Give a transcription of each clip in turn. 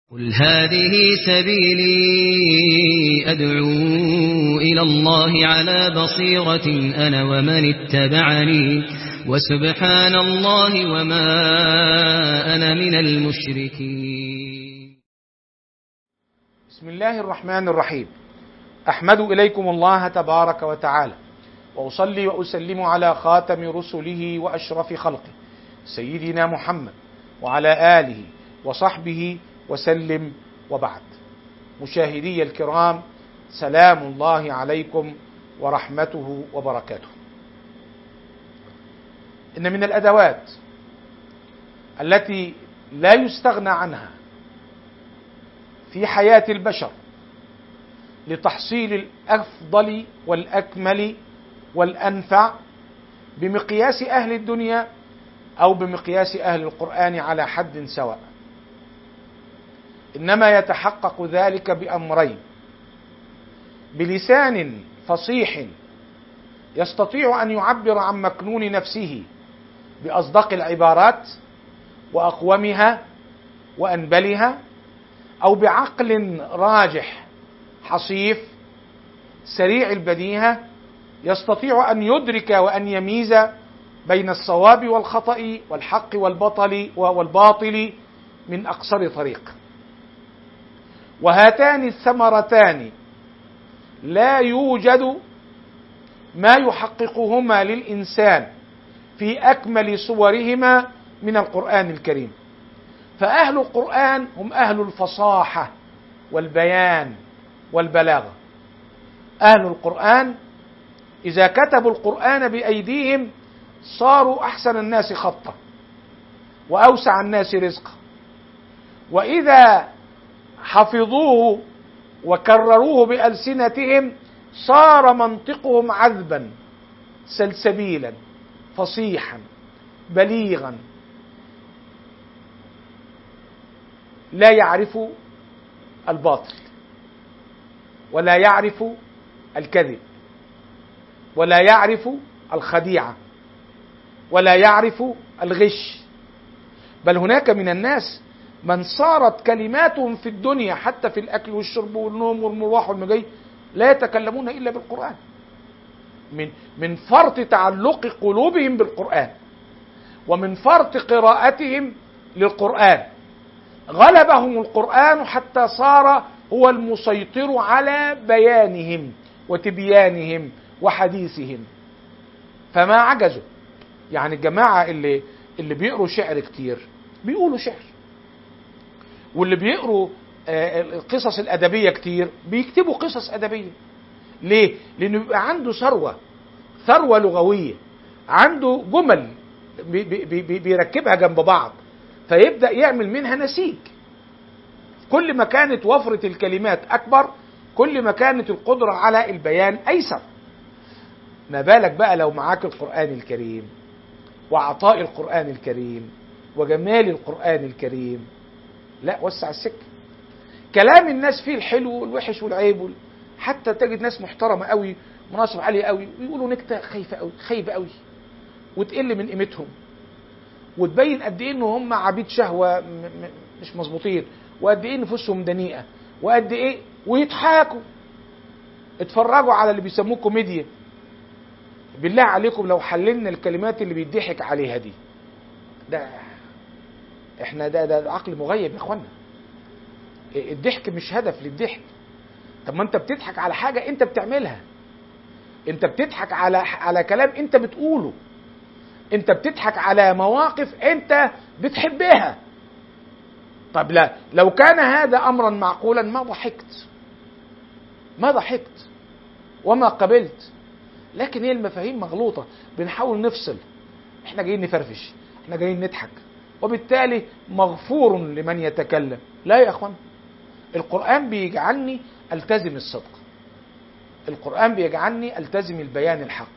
قل هذه سبيلي أدعو إلى الله على بصيرة أنا ومن اتبعني وسبحان الله وما أنا من المشركين بسم الله الرحمن الرحيم احمد اليكم الله تبارك وتعالى واصلي واسلم على خاتم رسله واشرف خلقه سيدنا محمد وعلى اله وصحبه وسلم وبعد مشاهدي الكرام سلام الله عليكم ورحمته وبركاته ان من الادوات التي لا يستغنى عنها في حياه البشر لتحصيل الافضل والاكمل والانفع بمقياس اهل الدنيا او بمقياس اهل القران على حد سواء انما يتحقق ذلك بامرين بلسان فصيح يستطيع ان يعبر عن مكنون نفسه باصدق العبارات واقومها وانبلها او بعقل راجح حصيف سريع البديهه يستطيع ان يدرك وان يميز بين الصواب والخطا والحق والبطل والباطل من اقصر طريق وهاتان الثمرتان لا يوجد ما يحققهما للانسان في اكمل صورهما من القران الكريم فاهل القران هم اهل الفصاحه والبيان والبلاغه اهل القران اذا كتبوا القران بايديهم صاروا احسن الناس خطا واوسع الناس رزقا واذا حفظوه وكرروه بالسنتهم صار منطقهم عذبا سلسبيلا فصيحا بليغا لا يعرف الباطل ولا يعرف الكذب ولا يعرف الخديعه ولا يعرف الغش بل هناك من الناس من صارت كلماتهم في الدنيا حتى في الاكل والشرب والنوم والمروح والمجي لا يتكلمون الا بالقران من من فرط تعلق قلوبهم بالقران ومن فرط قراءتهم للقران غلبهم القران حتى صار هو المسيطر على بيانهم وتبيانهم وحديثهم فما عجزوا يعني الجماعه اللي اللي بيقروا شعر كتير بيقولوا شعر واللي بيقروا القصص الادبيه كتير بيكتبوا قصص ادبيه ليه لانه بيبقى عنده ثروه ثروه لغويه عنده جمل بي بي بي بيركبها جنب بعض فيبدا يعمل منها نسيج كل ما كانت وفره الكلمات اكبر كل ما كانت القدره على البيان ايسر ما بالك بقى لو معاك القران الكريم وعطاء القران الكريم وجمال القران الكريم لا وسع السكه كلام الناس فيه الحلو والوحش والعيب وال... حتى تجد ناس محترمه قوي مناصب عاليه قوي ويقولوا نكته خايفه قوي خايبه قوي وتقل من قيمتهم وتبين قد ايه ان هم عبيد شهوه م... م... مش مظبوطين وقد ايه نفوسهم دنيئه وقد ايه ويضحكوا اتفرجوا على اللي بيسموه كوميديا بالله عليكم لو حللنا الكلمات اللي بيضحك عليها دي ده احنا ده ده عقل مغيب يا اخوانا الضحك مش هدف للضحك طب ما انت بتضحك على حاجه انت بتعملها انت بتضحك على على كلام انت بتقوله انت بتضحك على مواقف انت بتحبها طب لا لو كان هذا امرا معقولا ما ضحكت ما ضحكت وما قبلت لكن هي المفاهيم مغلوطه بنحاول نفصل احنا جايين نفرفش احنا جايين نضحك وبالتالي مغفور لمن يتكلم لا يا اخوان القرآن بيجعلني التزم الصدق القرآن بيجعلني التزم البيان الحق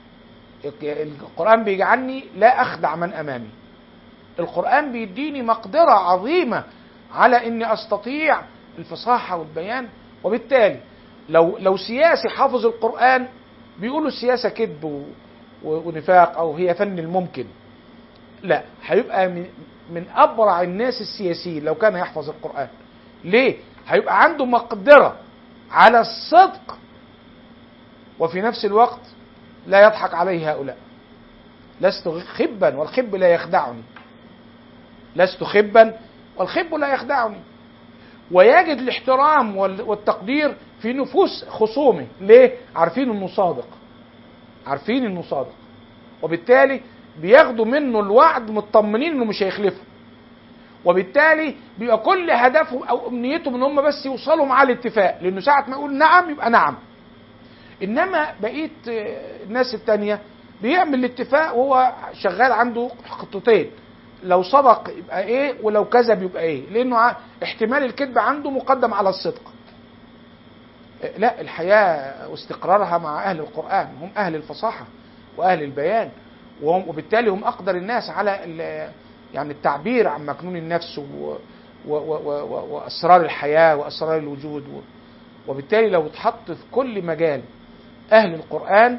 القرآن بيجعلني لا أخدع من أمامي القرآن بيديني مقدرة عظيمة على إني أستطيع الفصاحة والبيان وبالتالي لو لو سياسي حافظ القرآن بيقولوا السياسة كذب ونفاق أو هي فن الممكن لا هيبقى من, من ابرع الناس السياسيين لو كان يحفظ القران ليه هيبقى عنده مقدرة على الصدق وفي نفس الوقت لا يضحك عليه هؤلاء لست خبا والخب لا يخدعني لست خبا والخب لا يخدعني ويجد الاحترام وال- والتقدير في نفوس خصومه ليه عارفين انه صادق عارفين انه صادق وبالتالي بياخدوا منه الوعد مطمنين انه مش هيخلفه وبالتالي بيبقى كل هدفهم او امنيتهم ان هم بس يوصلوا مع الاتفاق لانه ساعه ما يقول نعم يبقى نعم انما بقيه آه، الناس التانية بيعمل الاتفاق وهو شغال عنده خطتين لو صدق يبقى ايه ولو كذب يبقى ايه لانه ع- احتمال الكذب عنده مقدم على الصدق آه، لا الحياه واستقرارها مع اهل القران هم اهل الفصاحه واهل البيان وهم وبالتالي هم اقدر الناس على ال- يعني التعبير عن مكنون النفس و و و و و واسرار الحياه واسرار الوجود و وبالتالي لو اتحط في كل مجال اهل القران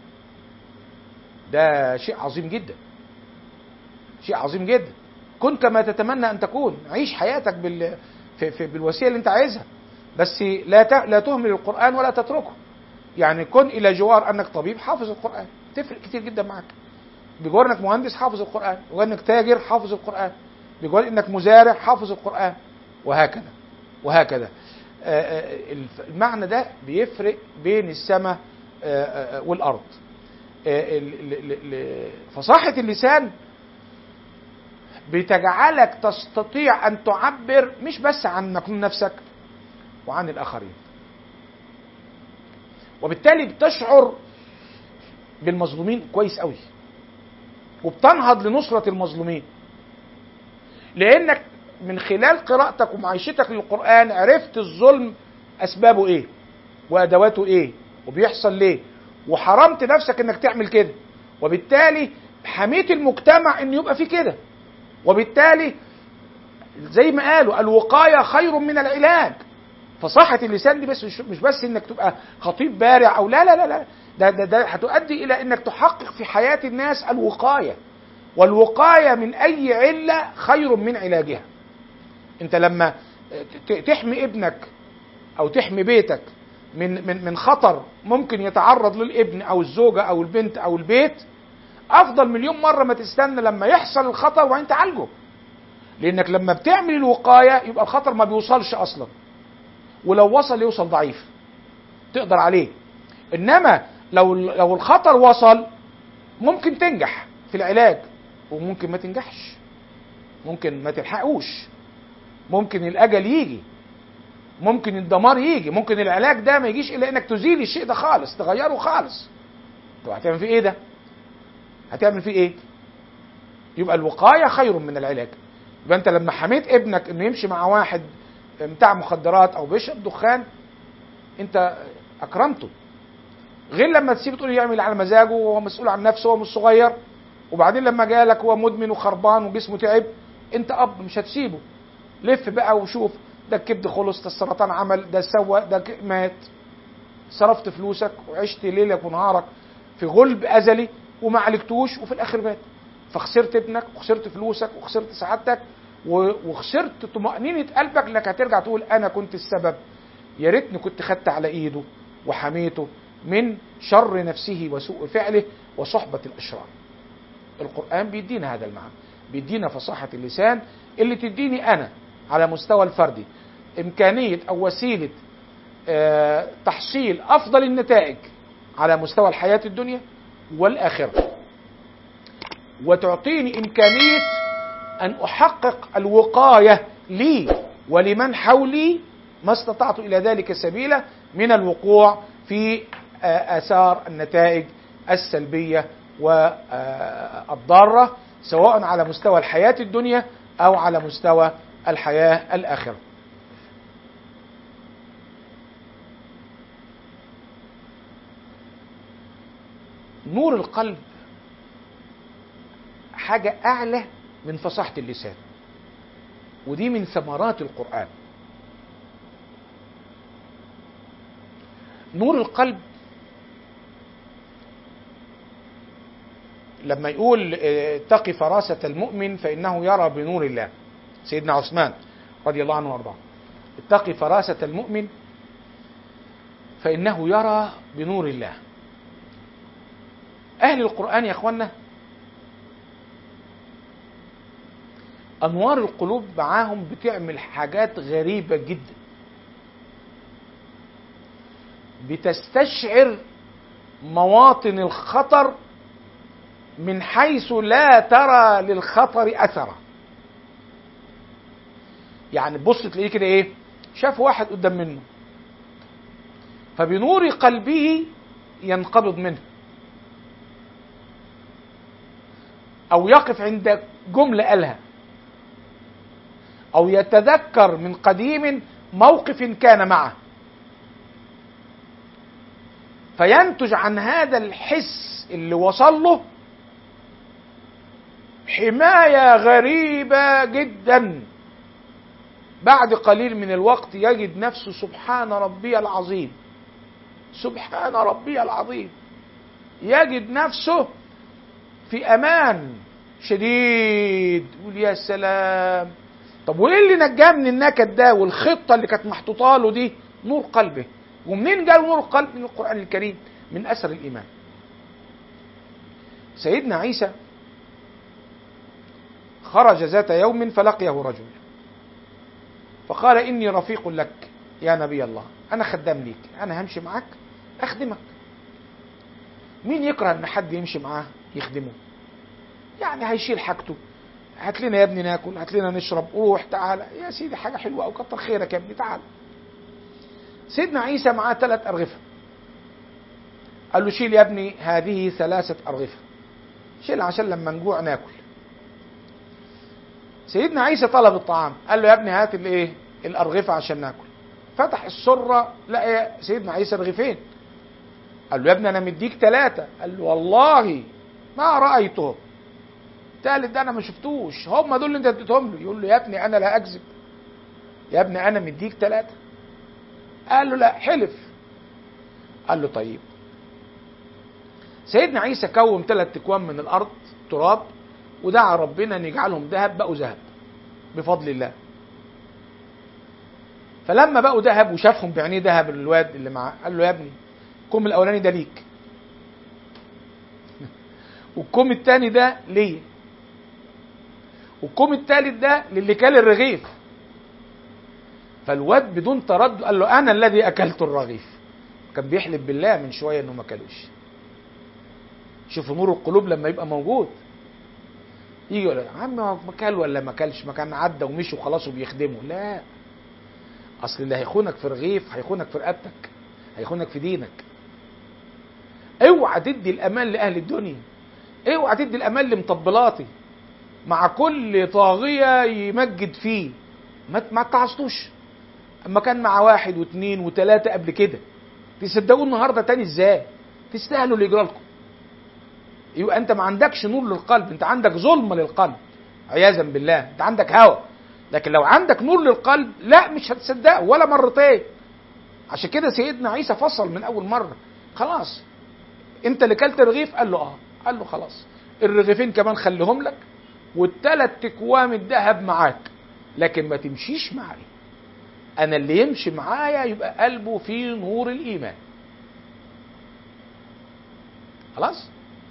ده شيء عظيم جدا شيء عظيم جدا كن كما تتمنى ان تكون عيش حياتك بال في في بالوسيله اللي انت عايزها بس لا ت- لا تهمل القران ولا تتركه يعني كن الى جوار انك طبيب حافظ القران تفرق كتير جدا معك بجوار انك مهندس حافظ القران بجوار انك تاجر حافظ القران بجوار انك مزارع حافظ القران وهكذا وهكذا آه، آه، الف- المعنى ده بيفرق بين السماء آه، آه، والارض آه، ال- ال- ال- ال- فصاحة اللسان بتجعلك تستطيع ان تعبر مش بس عن مكنون نفسك وعن الاخرين وبالتالي بتشعر بالمظلومين كويس قوي وبتنهض لنصرة المظلومين لانك من خلال قراءتك ومعيشتك للقرآن عرفت الظلم اسبابه ايه وادواته ايه وبيحصل ليه وحرمت نفسك انك تعمل كده وبالتالي حميت المجتمع ان يبقى فيه كده وبالتالي زي ما قالوا الوقاية خير من العلاج فصاحة اللسان دي بس مش مش بس انك تبقى خطيب بارع او لا لا لا لا ده ده, ده هتؤدي الى انك تحقق في حياة الناس الوقاية والوقاية من اي علة خير من علاجها انت لما ت- تحمي ابنك او تحمي بيتك من من من خطر ممكن يتعرض للابن او الزوجه او البنت او البيت افضل مليون مره ما تستنى لما يحصل الخطر وانت تعالجه لانك لما بتعمل الوقايه يبقى الخطر ما بيوصلش اصلا ولو وصل يوصل ضعيف تقدر عليه انما لو لو الخطر وصل ممكن تنجح في العلاج وممكن ما تنجحش ممكن ما تلحقوش ممكن الاجل يجي ممكن الدمار يجي ممكن العلاج ده ما يجيش الا انك تزيل الشيء ده خالص تغيره خالص طب هتعمل فيه ايه ده هتعمل فيه ايه يبقى الوقايه خير من العلاج يبقى انت لما حميت ابنك انه يمشي مع واحد بتاع مخدرات او بيشرب دخان انت اكرمته غير لما تسيبه تقول يعمل على مزاجه وهو مسؤول عن نفسه وهو مش صغير وبعدين لما جالك هو مدمن وخربان وجسمه تعب انت اب مش هتسيبه لف بقى وشوف ده الكبد خلص ده السرطان عمل ده سوى ده ك- مات صرفت فلوسك وعشت ليلك ونهارك في غلب ازلي وما عالجتوش وفي الاخر مات فخسرت ابنك وخسرت فلوسك وخسرت سعادتك و- وخسرت طمأنينة قلبك انك هترجع تقول انا كنت السبب يا ريتني كنت خدت على ايده وحميته من شر نفسه وسوء فعله وصحبة الاشرار القرآن بيدينا هذا المعنى بيدينا فصاحة اللسان اللي تديني أنا على مستوى الفردي إمكانية أو وسيلة آه، تحصيل أفضل النتائج على مستوى الحياة الدنيا والآخرة وتعطيني إمكانية أن أحقق الوقاية لي ولمن حولي ما استطعت إلى ذلك سبيلا من الوقوع في آه، آثار النتائج السلبية والضارة سواء على مستوى الحياة الدنيا أو على مستوى الحياة الآخرة نور القلب حاجة أعلى من فصاحة اللسان ودي من ثمرات القرآن نور القلب لما يقول اه، اتقي فراسة المؤمن فإنه يرى بنور الله سيدنا عثمان رضي الله عنه وارضاه اتقي فراسة المؤمن فإنه يرى بنور الله أهل القرآن يا أخوانا أنوار القلوب معاهم بتعمل حاجات غريبة جدا بتستشعر مواطن الخطر من حيث لا ترى للخطر أثرا يعني بص تلاقيه كده ايه شاف واحد قدام منه فبنور قلبه ينقبض منه او يقف عند جمله قالها او يتذكر من قديم موقف كان معه فينتج عن هذا الحس اللي وصل له حمايه غريبه جدا بعد قليل من الوقت يجد نفسه سبحان ربي العظيم سبحان ربي العظيم يجد نفسه في امان شديد يقول يا سلام طب وايه اللي نجاه من النكد ده والخطه اللي كانت محطوطه له دي نور قلبه ومنين جاله نور القلب من القران الكريم من اثر الايمان سيدنا عيسى خرج ذات يوم فلقيه رجل فقال إني رفيق لك يا نبي الله أنا خدام ليك أنا همشي معاك أخدمك مين يكره إن حد يمشي معاه يخدمه يعني هيشيل حاجته هات لنا يا ابني ناكل هات لنا نشرب روح تعالى يا سيدي حاجة حلوة أو كتر خيرك يا ابني تعالى سيدنا عيسى معاه ثلاث أرغفة قال له شيل يا ابني هذه ثلاثة أرغفة شيل عشان لما نجوع ناكل سيدنا عيسى طلب الطعام قال له يا ابني هات الايه الارغفه عشان ناكل فتح السره لقى سيدنا عيسى رغيفين قال له يا ابني انا مديك ثلاثه قال له والله ما رايته الثالث ده انا ما شفتوش هم دول اللي انت اديتهم له يقول له يا ابني انا لا اكذب يا ابني انا مديك ثلاثه قال له لا حلف قال له طيب سيدنا عيسى كون ثلاث اكوام من الارض تراب ودعا ربنا ان يجعلهم ذهب بقوا ذهب بفضل الله فلما بقوا ذهب وشافهم بعينيه ذهب الواد اللي معاه قال له يا ابني الكوم الاولاني ده ليك والكوم الثاني ده ليا والكوم الثالث ده للي كل الرغيف فالواد بدون تردد قال له انا الذي اكلت الرغيف كان بيحلف بالله من شويه انه ما كلوش شوفوا نور القلوب لما يبقى موجود يجي يقول يا عم ما كل ولا ما كلش ما كان عدى ومشي وخلاص وبيخدمه لا اصل اللي هيخونك في رغيف هيخونك في رقبتك هيخونك في دينك اوعى تدي الامان لاهل الدنيا اوعى تدي الامان لمطبلاتي مع كل طاغيه يمجد فيه ما ما تعصتوش اما كان مع واحد واثنين وثلاثه قبل كده تصدقوا النهارده تاني ازاي تستاهلوا اللي يجرى لكم يبقى انت ما عندكش نور للقلب انت عندك ظلمه للقلب عياذا بالله انت عندك هوى لكن لو عندك نور للقلب لا مش هتصدقه ولا مرتين عشان كده سيدنا عيسى فصل من اول مره خلاص انت اللي كلت رغيف قال له اه قال له خلاص الرغيفين كمان خليهم لك والثلاث تكوام الذهب معاك لكن ما تمشيش معي انا اللي يمشي معايا يبقى قلبه فيه نور الايمان خلاص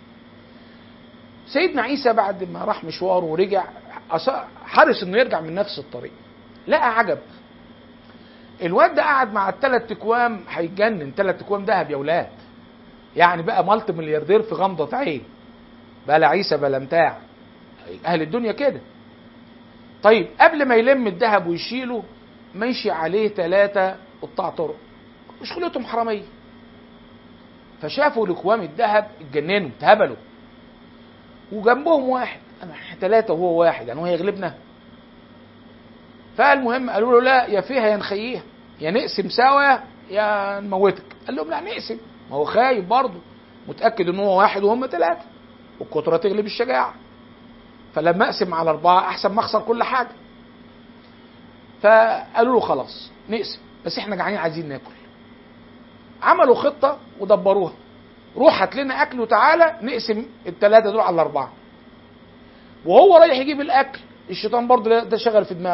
سيدنا عيسى بعد ما راح مشواره ورجع حرص انه يرجع من نفس الطريق لقى عجب الواد ده قعد مع الثلاث تكوام هيتجنن ثلاث تكوام ذهب يا ولاد يعني بقى مالتي ملياردير في غمضة عين بلا عيسى بلا متاع اهل الدنيا كده طيب قبل ما يلم الذهب ويشيله ماشي عليه ثلاثة قطاع طرق مشكلتهم حرامية فشافوا لكوام الذهب اتجننوا اتهبلوا وجنبهم واحد انا ثلاثة وهو واحد يعني هو هيغلبنا فالمهم قالوا له لا يا فيها يا نخييها يا نقسم سوا يا نموتك قال لهم لا نقسم ما هو خايف برضه متأكد ان هو واحد وهم ثلاثة والكترة تغلب الشجاعة فلما اقسم على أربعة أحسن ما أخسر كل حاجة فقالوا له خلاص نقسم بس احنا جعانين عايزين ناكل عملوا خطة ودبروها روح هات لنا اكل وتعالى نقسم الثلاثه دول على الاربعه وهو رايح يجيب الاكل الشيطان برضه ده شغل في دماغه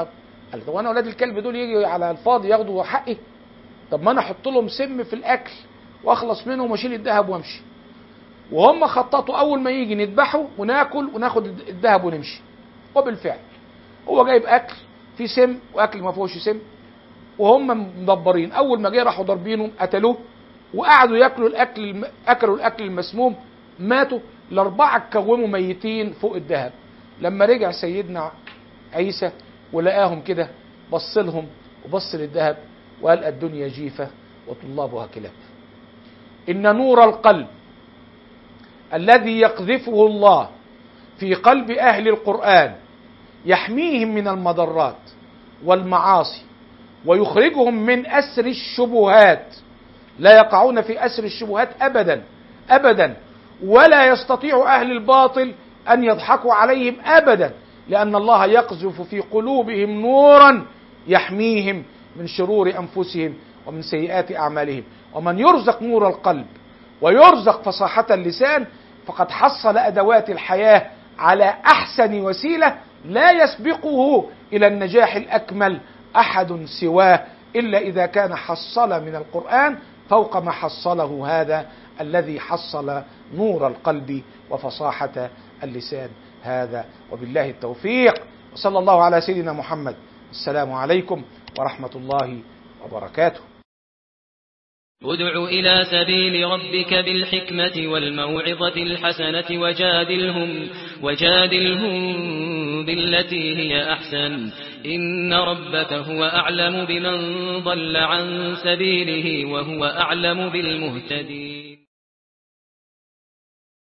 قال طب انا اولاد الكلب دول يجي على الفاضي ياخدوا حقي طب ما انا احط لهم سم في الاكل واخلص منهم واشيل الذهب وامشي وهم خططوا اول ما يجي نذبحه وناكل وناخد الذهب ونمشي وبالفعل هو جايب اكل فيه سم واكل ما فيهوش سم وهم مدبرين اول ما جه راحوا ضاربينه قتلوه وقعدوا ياكلوا الاكل الم... اكلوا الاكل المسموم ماتوا الاربعه اتكوموا ميتين فوق الذهب لما رجع سيدنا عيسى ولقاهم كده بص لهم وبص للذهب وقال الدنيا جيفه وطلابها كلاب ان نور القلب الذي يقذفه الله في قلب اهل القران يحميهم من المضرات والمعاصي ويخرجهم من اسر الشبهات لا يقعون في اسر الشبهات ابدا ابدا ولا يستطيع اهل الباطل ان يضحكوا عليهم ابدا لان الله يقذف في قلوبهم نورا يحميهم من شرور انفسهم ومن سيئات اعمالهم ومن يرزق نور القلب ويرزق فصاحه اللسان فقد حصل ادوات الحياه على احسن وسيله لا يسبقه الى النجاح الاكمل احد سواه الا اذا كان حصل من القران فوق ما حصله هذا الذي حصل نور القلب وفصاحه اللسان هذا وبالله التوفيق وصلى الله على سيدنا محمد السلام عليكم ورحمه الله وبركاته ادع إلى سبيل ربك بالحكمة والموعظة الحسنة وجادلهم وجادلهم بالتي هي أحسن إن ربك هو أعلم بمن ضل عن سبيله وهو أعلم بالمهتدين